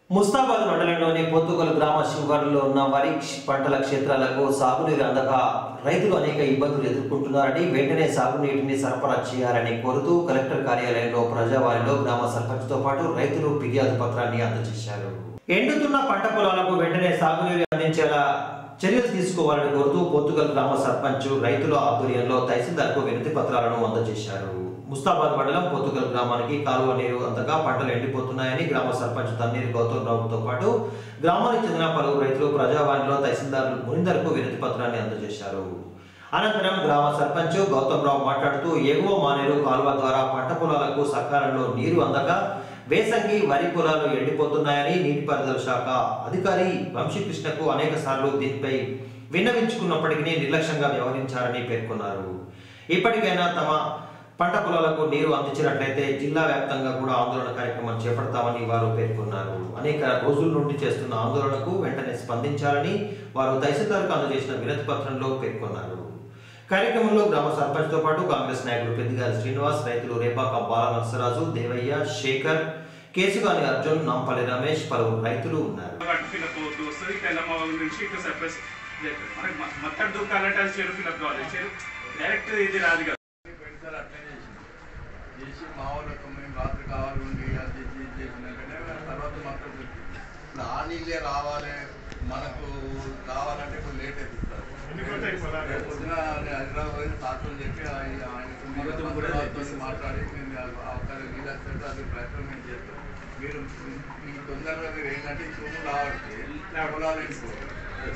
ముస్తాబాద్ మండలంలోని పొత్తుగల్ గ్రామ శివారులో ఉన్న వరి క్ష- పంటల క్షేత్రాలకు సాగునీరు అందక రైతులు అనేక ఇబ్బందులు ఎదుర్కొంటున్నారని వెంటనే సాగునీటిని సరఫరా చేయాలని కోరుతూ కలెక్టర్ కార్యాలయంలో ప్రజావారిలో గ్రామ సర్పంచ్తో పాటు రైతులు ఫిర్యాదు పత్రాన్ని అందజేశారు ఎండుతున్న పంట పొలాలకు వెంటనే సాగునీరు అందించేలా చర్యలు తీసుకోవాలని కోరుతూ పొత్తుగల్ గ్రామ సర్పంచ్ రైతుల ఆధ్వర్యంలో తహసీల్దార్కు వినతి పత్రాలను అందజేశారు ముస్తాబాద్ మండలం పొత్తుగల్ గ్రామానికి కాలువ నీరు అంతగా పంటలు ఎండిపోతున్నాయని గ్రామ సర్పంచ్ తన్నీరు గౌతమ్ రావుతో పాటు గ్రామానికి చెందిన పలువురు రైతులు ప్రజావాణిలో తహసీల్దార్ మునిందర్కు వినతి పత్రాన్ని అందజేశారు అనంతరం గ్రామ సర్పంచ్ గౌతమ్ రావు మాట్లాడుతూ ఎగువ మానేరు కాలువ ద్వారా పంట పొలాలకు సకాలంలో నీరు అందగా వేసంగి వరి పొలాలు ఎండిపోతున్నాయని నీటిపారుదల శాఖ అధికారి వంశీకృష్ణకు అనేక సార్లు దీనిపై విన్నవించుకున్నప్పటికీ నిర్లక్ష్యంగా వ్యవహరించారని పేర్కొన్నారు ఇప్పటికైనా తమ పంట పొలాలకు నీరు అందించినట్లయితే జిల్లా వ్యాప్తంగా కూడా ఆందోళన కార్యక్రమం చేపడతామని వారు పేర్కొన్నారు అనేక రోజుల నుండి చేస్తున్న ఆందోళనకు వెంటనే స్పందించాలని వారు తహసీల్దార్కు అందజేసిన వినతి పత్రంలో పేర్కొన్నారు కార్యక్రమంలో గ్రామ సర్పంచ్తో పాటు కాంగ్రెస్ నాయకులు పెద్దిగారి శ్రీనివాస్ రైతులు రేపాక బాల నరసరాజు దేవయ్య శేఖర్ కేసుగాని అర్జున్ నాంపల్లి రమేష్ పలువురు రైతులు ఉన్నారు అటు ఫిల్అప్ అవుతూ వస్తుంది తెల్లమ్మ నుంచి ఇటు సర్ప్రైజ్ మనకి మ- మొత్తం దూకాలంటే అది చెరు ఫిల్అప్ కావాలి చెరు డైరెక్ట్ ఇది రాదు కదా పెడతారు అట్లనే చేసింది చేసి మా వాళ్ళకు మేము రాత్రి కావాలి ఉండి అది చేసి ఇది చేసినాకనే తర్వాత మాత్రం దొరికింది ఇప్పుడు ఆ నీళ్ళే రావాలి మనకు కావాలంటే ఇప్పుడు లేట్ అవుతుంది ఎండిపోతాయి పొలాలు. రేపు పొద్దున నేను హైదరాబాద్ పోయి తాతతో చెప్పి ఆయన ఆయనతో మాట్లాడి నేను ఒక నీళ్ళు వస్తే అది ప్రయత్నం మేము చేస్తాం మీరు మీ తొందరగా మీరు ఏంటంటే ఈ సొమ్ము రావాలి పొలాలు ఎండిపోవాలి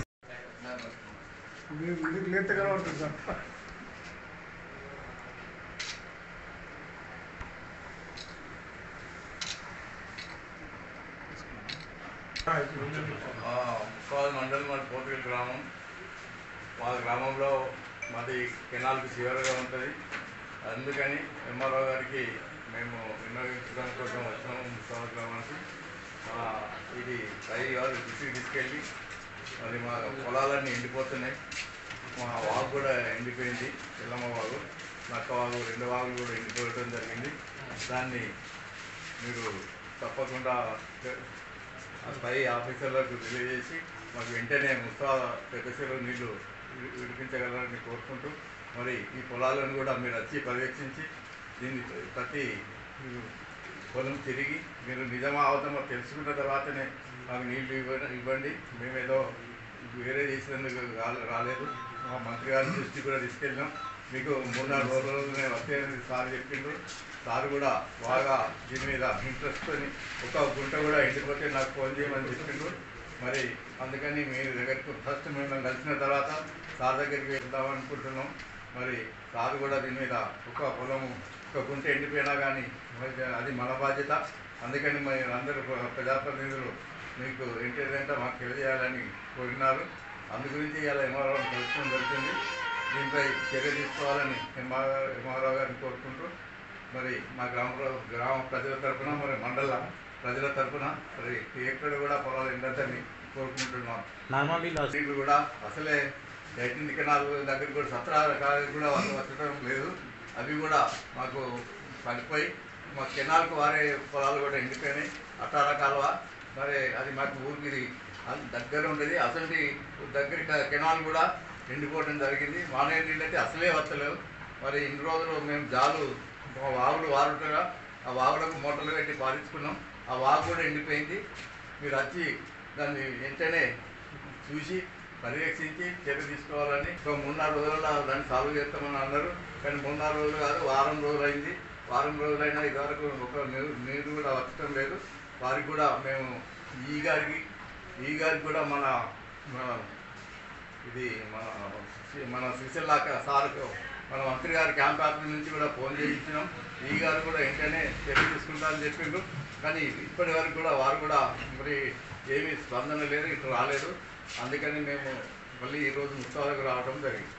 మీరు మీకు లేత కనబడుతుంది సార్ ముప్పాది మండలం మాది పోతుగల్ గ్రామం మా గ్రామంలో మాది కెనాల్కి చివరగా ఉంటుంది అందుకని ఎంఆర్ఓ గారికి మేము వినియోగించడం కోసం వచ్చినాము ముప్పాది గ్రామానికి ఆ, ఇది పై వారు దృష్టికి తీసుకెళ్ళి మరి మా పొలాలన్నీ ఎండిపోతున్నాయి మా వాగు కూడా ఎండిపోయింది ఎల్లమ్మ వాగు నక్క వాగు రెండు వాగులు కూడా ఎండిపోవడం జరిగింది దాన్ని మీరు తప్పకుండా ఆ పై ఆఫీసర్లకు తెలియజేసి మాకు వెంటనే ముస్తా పెద్దశీలో నీళ్లు వి- విడిపించగలరని కోరుకుంటూ మరి ఈ పొలాలను కూడా మీరు వచ్చి పర్యవేక్షించి దీన్ని ప్రతి పొలం తిరిగి మీరు నిజమా అవతమో తెలుసుకున్న తర్వాతనే మాకు నీళ్లు ఇవ్వ ఇవ్వండి మేమేదో వేరే చేసినందుకు రా- రాలేదు మా మంత్రి గారి దృష్టి కూడా తీసుకెళ్ళాం మీకు మూడు నాలుగు రోజులనే వస్తాయని సార్ చెప్పిండ్రు సార్ కూడా బాగా దీని మీద ఇంట్రెస్ట్తో ఒక గుంట కూడా ఎండిపోతే నాకు ఫోన్ చేయమని చెప్పిండ్రు మరి అందుకని మీ దగ్గరికి ఫస్ట్ మిమ్మల్ని కలిసిన తర్వాత సార్ దగ్గరికి వెళ్దాం అనుకుంటున్నాం మరి సార్ కూడా దీని మీద ఒక పొలం ఒక గుంట ఎండిపోయినా కానీ మరి అది మన బాధ్యత అందుకని మరి అందరూ ప్రజాప్రతినిధులు మీకు ఏంటంటే మాకు తెలియజేయాలని కోరినారు అందు గురించి ఇలా ఎంఆర్ఓ కలుసుకోవడం జరుగుతుంది దీనిపై చర్య తీసుకోవాలని ఎంఆర్ ఎంఆర్ఓ గారిని కోరుకుంటూ మరి మా గ్రామ ప్ర- గ్రామ ప్రజల తరపున మరి మండల ప్రజల తరపున మరి ఎక్కడ కూడా పొలాలు ఎండద్దని కోరుకుంటున్నాం నీళ్ళు కూడా అసలే ఎయిటీన్ కెనాల్ దగ్గర కూడా సత్రా కాలేజ్ కూడా వాళ్ళు వచ్చడం లేదు అవి కూడా మాకు పడిపోయి మా కెనాల్కు వారే పొలాలు కూడా ఎండిపోయినాయి అట్టార కాలువ మరి అది మాకు ఊరికి అన్- దగ్గర ఉండేది అసలు దగ్గర క- కెనాల్ కూడా ఎండిపోవడం జరిగింది మానే నీళ్ళు అయితే అసలే వస్తలేవు మరి ఇన్ని రోజులు మేము జాలు మా వాగులు వారుంటగా ఆ వాగులకు మోటార్లు పెట్టి పారించుకున్నాం ఆ వాగు కూడా ఎండిపోయింది మీరు వచ్చి దాన్ని వెంటనే చూసి పర్యవేక్షించి చర్య తీసుకోవాలని ఒక మూడు నాలుగు రోజుల్లో దాన్ని సాల్వ్ చేస్తామని అన్నారు కానీ మూడు నాలుగు రోజులు కాదు వారం రోజులు అయింది వారం రోజులైనా ఇదివరకు ఒక నీరు నీరు కూడా వచ్చటం లేదు వారికి కూడా మేము ఈ గారికి ఈ గారికి కూడా మన మన ఇది మన మన శ్రీశైల సార్కు మన మంత్రి గారి క్యాంప్ ఆఫీస్ నుంచి కూడా ఫోన్ చేయించినాం ఈ గారు కూడా వెంటనే చర్య తీసుకుంటారని చెప్పిండ్రు కానీ ఇప్పటి వరకు కూడా వారు కూడా మరి ఏమీ స్పందన లేదు ఇటు రాలేదు అందుకని మేము మళ్ళీ ఈరోజు ముస్తాలకు రావడం జరిగింది